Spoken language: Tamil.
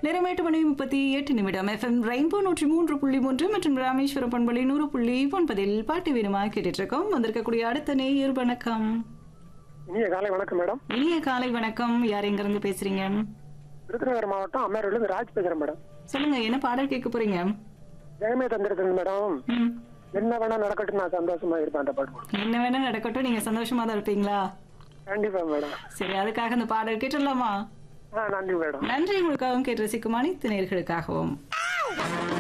நேரம் எட்டு மணி முப்பத்தி எட்டு நிமிடம் எஃப்எம் ரெயின்போ நூற்றி மூன்று புள்ளி மூன்று மற்றும் ராமேஸ்வரம் பண்பலி நூறு புள்ளி ஒன்பதில் பாட்டு வீரமா கேட்டுட்டு இருக்கோம் வந்திருக்கக்கூடிய அடுத்த நேயர் வணக்கம் இனிய காலை வணக்கம் மேடம் இனிய காலை வணக்கம் யார் எங்க இருந்து பேசுறீங்க விருதுநகர் மாவட்டம் அம்மேரூர்ல ராஜ் பேசுறேன் மேடம் சொல்லுங்க என்ன பாடல் கேட்க போறீங்க ஜெகமே தந்திரத்தில் மேடம் ம். என்ன வேணா நடக்கட்டும் நான் சந்தோஷமா இருப்பேன் அந்த பாட்டு போடு. என்ன வேணா நடக்கட்டும் நீங்க சந்தோஷமா தான் இருப்பீங்களா கண்டிப்பா மேடம் சரி அதுக்காக இந்த பாடல் கேட்டுடலாமா ஆ நன்றி மேடம் நன்றி உங்களுக்காகவும் கேட்டு ரசிக்கும் அனைத்து நேர்களுக்காகவும்